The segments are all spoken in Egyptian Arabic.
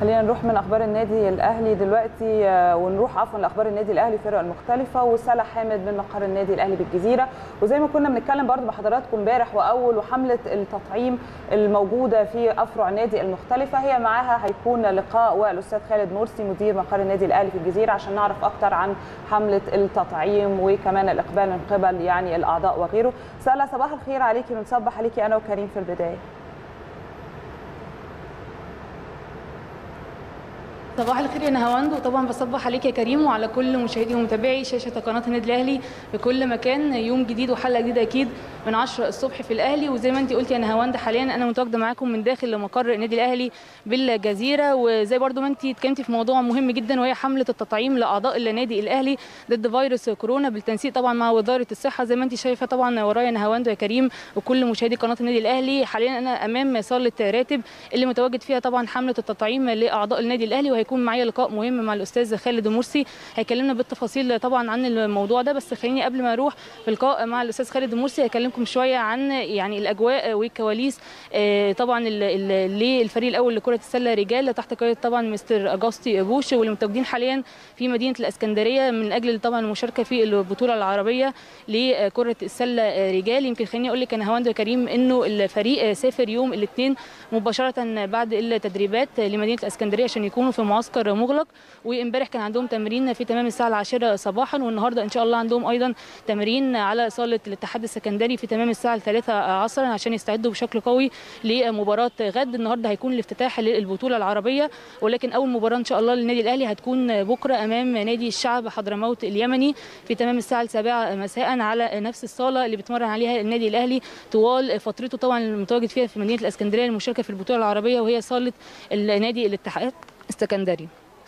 خلينا نروح من اخبار النادي الاهلي دلوقتي آه، ونروح عفوا لاخبار النادي الاهلي الفرق المختلفه وسلا حامد من مقر النادي الاهلي بالجزيره وزي ما كنا بنتكلم برضو بحضراتكم امبارح واول وحمله التطعيم الموجوده في افرع النادي المختلفه هي معاها هيكون لقاء والاستاذ خالد مرسي مدير مقر النادي الاهلي في الجزيره عشان نعرف اكتر عن حمله التطعيم وكمان الاقبال من قبل يعني الاعضاء وغيره سلا صباح الخير عليكي بنصبح عليكي انا وكريم في البدايه صباح الخير يا نهاوند وطبعا بصبح عليك يا كريم وعلى كل مشاهدي ومتابعي شاشه قناه النادي الاهلي في كل مكان يوم جديد وحلقه جديده اكيد من 10 الصبح في الاهلي وزي ما انت قلتي يا نهاوند حاليا انا متواجده معاكم من داخل مقر النادي الاهلي بالجزيره وزي برضو ما انت اتكلمتي في موضوع مهم جدا وهي حمله التطعيم لاعضاء النادي الاهلي ضد فيروس كورونا بالتنسيق طبعا مع وزاره الصحه زي ما انت شايفه طبعا ورايا نهاوند يا كريم وكل مشاهدي قناه النادي الاهلي حاليا انا امام صاله راتب اللي متواجد فيها طبعا حمله التطعيم لاعضاء النادي الاهلي وهيكون معايا لقاء مهم مع الاستاذ خالد مرسي هيكلمنا بالتفاصيل طبعا عن الموضوع ده بس خليني قبل ما اروح في اللقاء مع الاستاذ خالد مرسي هكلمكم شويه عن يعني الاجواء والكواليس آه، طبعا ال- ال- للفريق الاول لكره السله رجال تحت قياده طبعا مستر اجاستي بوش واللي متواجدين حاليا في مدينه الاسكندريه من اجل طبعا المشاركه في البطوله العربيه لكره السله رجال يمكن خليني اقول لك انا هوند كريم انه الفريق سافر يوم الاثنين مباشره بعد التدريبات لمدينه الاسكندريه عشان يكونوا في معسكر مغلق وامبارح كان عندهم تمرين في تمام الساعه العاشرة صباحا والنهارده ان شاء الله عندهم ايضا تمرين على صاله الاتحاد السكندري في تمام الساعه الثالثة عصرا عشان يستعدوا بشكل قوي لمباراه غد النهارده هيكون الافتتاح للبطوله العربيه ولكن اول مباراه ان شاء الله للنادي الاهلي هتكون بكره امام نادي الشعب حضرموت اليمني في تمام الساعه السابعة مساء على نفس الصاله اللي بيتمرن عليها النادي الاهلي طوال فترته طبعا المتواجد فيها في مدينه الاسكندريه للمشاركه في البطوله العربيه وهي صاله النادي الاتحاد السكندري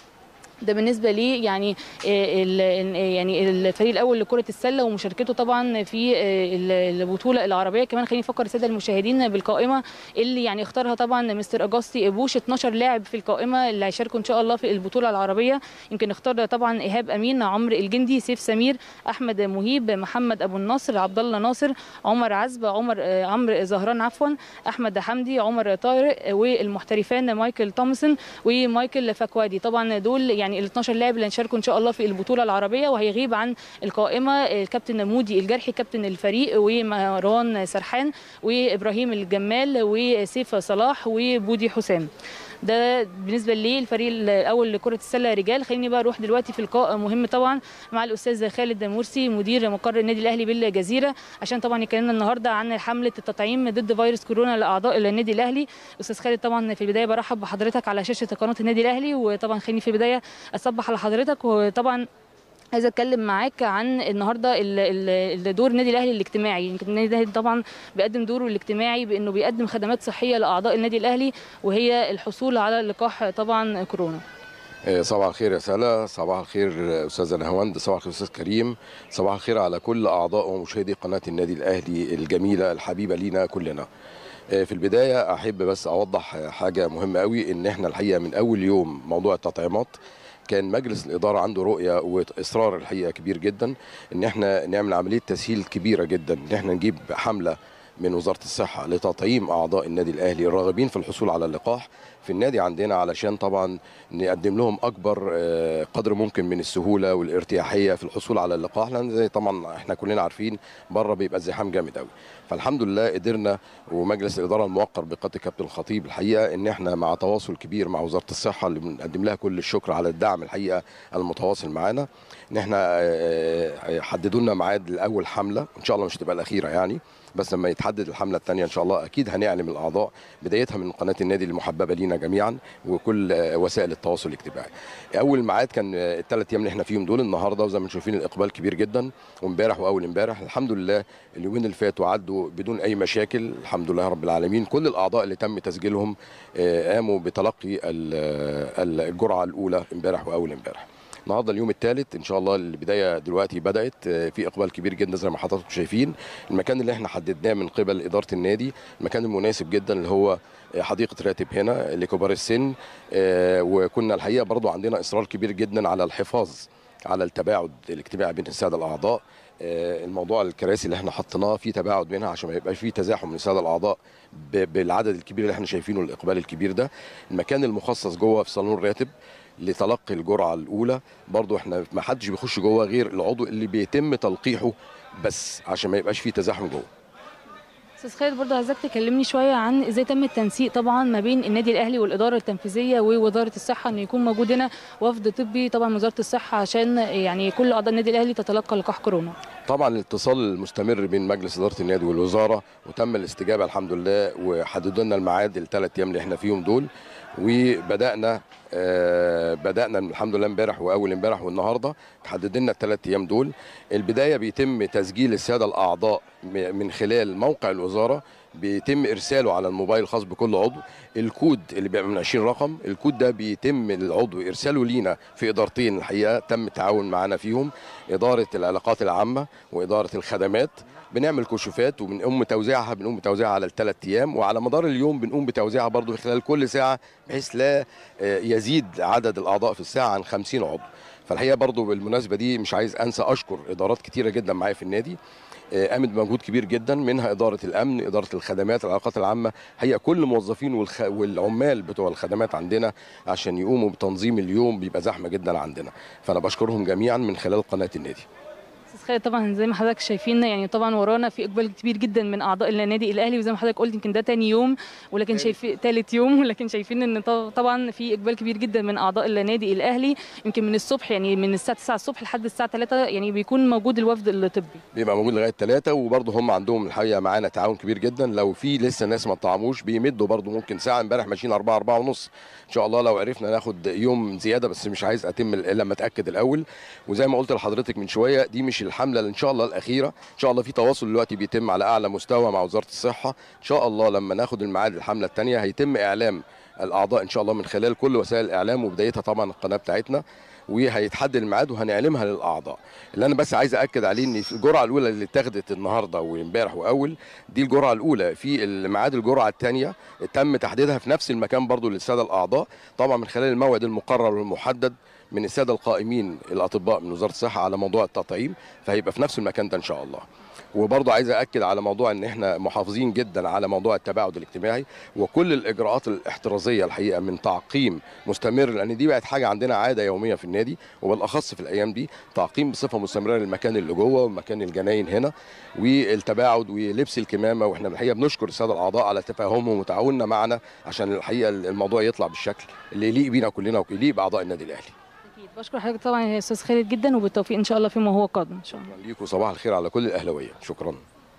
ده بالنسبه لي يعني آه، ال- يعني الفريق الاول لكره السله ومشاركته طبعا في آه، ال- البطوله العربيه كمان خليني افكر الساده المشاهدين بالقائمه اللي يعني اختارها طبعا مستر اجاستي بوش 12 لاعب في القائمه اللي هيشاركوا ان شاء الله في البطوله العربيه يمكن اختار طبعا ايهاب امين عمرو الجندي سيف سمير احمد مهيب محمد ابو النصر عبد الله ناصر عمر عزب عمر آه، عمرو زهران عفوا احمد حمدي عمر طارق والمحترفان مايكل تومسون ومايكل فكوادي طبعا دول يعني ال 12 لاعب اللي هيشاركوا ان شاء الله في البطوله العربيه وهيغيب عن القائمه الكابتن مودي الجرحي كابتن الفريق ومهران سرحان وابراهيم الجمال وسيف صلاح وبودي حسام ده بالنسبه لي الفريق الاول لكره السله رجال خليني بقى اروح دلوقتي في لقاء مهم طبعا مع الاستاذ خالد مرسي مدير مقر النادي الاهلي بالجزيره عشان طبعا يكلمنا النهارده عن حمله التطعيم ضد فيروس كورونا لاعضاء النادي الاهلي استاذ خالد طبعا في البدايه برحب بحضرتك على شاشه قناه النادي الاهلي وطبعا خليني في البدايه اصبح على حضرتك وطبعا عايزه اتكلم معاك عن النهارده ال- ال- الدور النادي الاهلي الاجتماعي يمكن النادي الاهلي طبعا بيقدم دوره الاجتماعي بانه بيقدم خدمات صحيه لاعضاء النادي الاهلي وهي الحصول على لقاح طبعا كورونا آه، صباح الخير يا سلا صباح الخير آه، استاذه نهاوند صباح الخير استاذ كريم صباح الخير على كل اعضاء ومشاهدي قناه النادي الاهلي الجميله الحبيبه لينا كلنا آه، في البدايه احب بس اوضح آه، حاجه مهمه قوي ان احنا الحقيقه من اول يوم موضوع التطعيمات كان مجلس الاداره عنده رؤيه واصرار الحقيقه كبير جدا ان احنا نعمل عمليه تسهيل كبيره جدا ان احنا نجيب حمله من وزاره الصحه لتطعيم اعضاء النادي الاهلي الراغبين في الحصول على اللقاح في النادي عندنا علشان طبعا نقدم لهم اكبر آه، قدر ممكن من السهوله والارتياحيه في الحصول على اللقاح لان زي طبعا احنا كلنا عارفين بره بيبقى الزحام جامد قوي فالحمد لله قدرنا ومجلس الاداره الموقر بقياده كابتن الخطيب الحقيقه ان احنا مع تواصل كبير مع وزاره الصحه اللي بنقدم لها كل الشكر على الدعم الحقيقه المتواصل معانا ان احنا آه، آه، حددوا لنا ميعاد لاول حمله ان شاء الله مش تبقى الاخيره يعني بس لما يتحدد الحمله الثانيه ان شاء الله اكيد هنعلم الاعضاء بدايتها من قناه النادي المحببه لينا جميعا وكل آه، وسائل التواصل الاجتماعي. اول ميعاد كان الثلاث ايام اللي احنا فيهم دول النهارده وزي ما انتم شايفين الاقبال كبير جدا وامبارح واول امبارح الحمد لله اليومين اللي فاتوا عدوا بدون اي مشاكل الحمد لله رب العالمين كل الاعضاء اللي تم تسجيلهم آه، قاموا بتلقي ال- ال- الجرعه الاولى امبارح واول امبارح. النهارده اليوم الثالث ان شاء الله البدايه دلوقتي بدات آه، في اقبال كبير جدا زي ما حضراتكم شايفين المكان اللي احنا حددناه من قبل اداره النادي المكان المناسب جدا اللي هو آه، حديقه راتب هنا لكبار السن آه، وكنا الحقيقه برضو عندنا اصرار كبير جدا على الحفاظ على التباعد الاجتماعي بين الساده الاعضاء آه، الموضوع الكراسي اللي احنا حطيناه في تباعد بينها عشان ما يبقاش في تزاحم من الساده الاعضاء ب- بالعدد الكبير اللي احنا شايفينه الاقبال الكبير ده المكان المخصص جوه في صالون راتب لتلقي الجرعه الاولى برضو احنا ما حدش بيخش جوه غير العضو اللي بيتم تلقيحه بس عشان ما يبقاش في تزاحم جوه استاذ خالد برضه عايزاك تكلمني شويه عن ازاي تم التنسيق طبعا ما بين النادي الاهلي والاداره التنفيذيه ووزاره الصحه ان يكون موجود هنا وفد طبي طبعا من وزاره الصحه عشان يعني كل اعضاء النادي الاهلي تتلقى لقاح كورونا طبعا الاتصال المستمر بين مجلس اداره النادي والوزاره وتم الاستجابه الحمد لله وحددوا لنا الميعاد الثلاث ايام اللي احنا فيهم دول وبدانا آه بدانا الحمد لله امبارح واول امبارح والنهارده تحدد لنا الثلاث ايام دول البدايه بيتم تسجيل الساده الاعضاء م- من خلال موقع الوزاره بيتم ارساله على الموبايل الخاص بكل عضو الكود اللي بيبقى من 20 رقم الكود ده بيتم العضو ارساله لينا في ادارتين الحقيقه تم التعاون معانا فيهم اداره العلاقات العامه واداره الخدمات بنعمل كشوفات وبنقوم بتوزيعها بنقوم بتوزيعها على الثلاث ايام وعلى مدار اليوم بنقوم بتوزيعها برضو خلال كل ساعه بحيث لا آه، يزيد عدد الاعضاء في الساعه عن 50 عضو فالحقيقه برضو بالمناسبه دي مش عايز انسى اشكر ادارات كتيره جدا معايا في النادي آه، قامت بمجهود كبير جدا منها اداره الامن اداره الخدمات العلاقات العامه هي كل الموظفين والخ... والعمال بتوع الخدمات عندنا عشان يقوموا بتنظيم اليوم بيبقى زحمه جدا عندنا فانا بشكرهم جميعا من خلال قناه النادي استاذ خالد طبعا زي ما حضرتك شايفين يعني طبعا ورانا في اقبال كبير جدا من اعضاء النادي الاهلي وزي ما حضرتك قلت يمكن ده تاني يوم ولكن شايفين ثالث يوم ولكن شايفين ان ط- طبعا في اقبال كبير جدا من اعضاء النادي الاهلي يمكن من الصبح يعني من الساعه 9 الصبح لحد الساعه 3 يعني بيكون موجود الوفد الطبي بيبقى موجود لغايه ثلاثة وبرضه هم عندهم الحقيقه معانا تعاون كبير جدا لو في لسه ناس ما طعموش بيمدوا برضه ممكن ساعه امبارح ماشيين أربعة أربعة ونص ان شاء الله لو عرفنا ناخد يوم زياده بس مش عايز اتم الا لما اتاكد الاول وزي ما قلت لحضرتك من شويه دي مش الحمله اللي ان شاء الله الاخيره ان شاء الله في تواصل دلوقتي بيتم على اعلى مستوى مع وزاره الصحه ان شاء الله لما ناخد الميعاد الحمله الثانيه هيتم اعلام الاعضاء ان شاء الله من خلال كل وسائل الاعلام وبدايتها طبعا القناه بتاعتنا وهيتحدد الميعاد وهنعلمها للاعضاء اللي انا بس عايز اكد عليه ان في الجرعه الاولى اللي اتاخدت النهارده وامبارح واول دي الجرعه الاولى في الميعاد الجرعه الثانيه تم تحديدها في نفس المكان برضو للساده الاعضاء طبعا من خلال الموعد المقرر والمحدد من الساده القائمين الاطباء من وزاره الصحه على موضوع التطعيم فهيبقى في نفس المكان ده ان شاء الله وبرضه عايز اكد على موضوع ان احنا محافظين جدا على موضوع التباعد الاجتماعي وكل الاجراءات الاحترازيه الحقيقه من تعقيم مستمر لان دي بقت حاجه عندنا عاده يوميه في النادي وبالاخص في الايام دي تعقيم بصفه مستمره للمكان اللي جوه ومكان الجناين هنا والتباعد ولبس الكمامه واحنا الحقيقه بنشكر الساده الاعضاء على تفاهمهم وتعاوننا معنا عشان الحقيقه الموضوع يطلع بالشكل اللي يليق بينا كلنا ويليق باعضاء النادي الاهلي اكيد بشكر حضرتك طبعا يا استاذ خالد جدا وبالتوفيق ان شاء الله فيما هو قادم ان شاء الله شكرا ليكم صباح الخير على كل الاهلاويه شكرا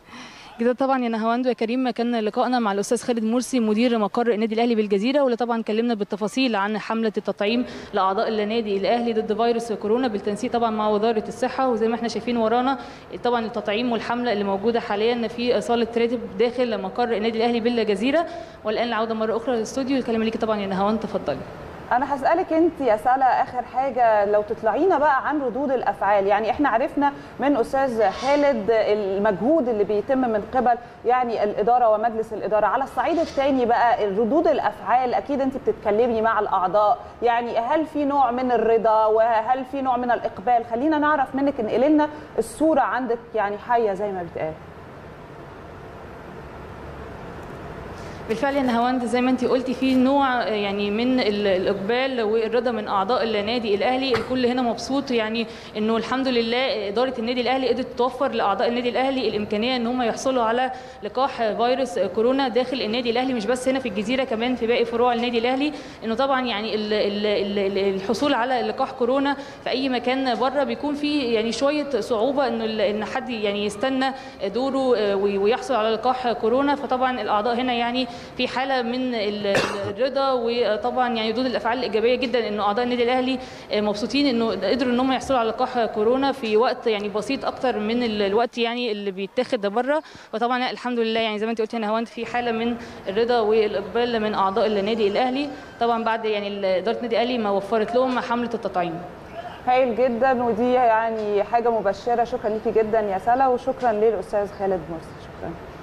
كده طبعا يا نهاوند وكريم كان لقائنا مع الاستاذ خالد مرسي مدير مقر النادي الاهلي بالجزيره واللي طبعا كلمنا بالتفاصيل عن حمله التطعيم لاعضاء النادي الاهلي ضد فيروس كورونا بالتنسيق طبعا مع وزاره الصحه وزي ما احنا شايفين ورانا طبعا التطعيم والحمله اللي موجوده حاليا في صاله راتب داخل مقر النادي الاهلي بالجزيره والان العوده مره اخرى للاستوديو الكلمه ليكي طبعا يا نهاوند تفضلي انا هسالك انت يا سلا اخر حاجه لو تطلعينا بقى عن ردود الافعال يعني احنا عرفنا من استاذ خالد المجهود اللي بيتم من قبل يعني الاداره ومجلس الاداره على الصعيد الثاني بقى ردود الافعال اكيد انت بتتكلمي مع الاعضاء يعني هل في نوع من الرضا وهل في نوع من الاقبال خلينا نعرف منك انقلي لنا الصوره عندك يعني حيه زي ما بتقال بالفعل يا نهاوند زي ما انت قلتي في نوع يعني من ال- الاقبال والرضا من اعضاء النادي الاهلي الكل هنا مبسوط يعني انه الحمد لله اداره النادي الاهلي قدرت توفر لاعضاء النادي الاهلي الامكانيه ان هم يحصلوا على لقاح فيروس كورونا داخل النادي الاهلي مش بس هنا في الجزيره كمان في باقي فروع النادي الاهلي انه طبعا يعني ال- ال- ال- ال- الحصول على لقاح كورونا في اي مكان بره بيكون فيه يعني شويه صعوبه انه ال- ان حد يعني يستنى دوره وي- ويحصل على لقاح كورونا فطبعا الاعضاء هنا يعني في حاله من ال- الرضا وطبعا يعني ردود الافعال الايجابيه جدا انه اعضاء النادي الاهلي مبسوطين انه قدروا ان هم يحصلوا على لقاح كورونا في وقت يعني بسيط اكتر من ال- الوقت يعني اللي بيتاخد بره وطبعا لا، الحمد لله يعني زي ما انت قلت هنا هوند في حاله من الرضا والاقبال من اعضاء النادي الاهلي طبعا بعد يعني ال- اداره النادي الاهلي ما وفرت لهم حمله التطعيم هايل جدا ودي يعني حاجه مبشره شكرا ليكي جدا يا سلا وشكرا للاستاذ خالد مرسي شكرا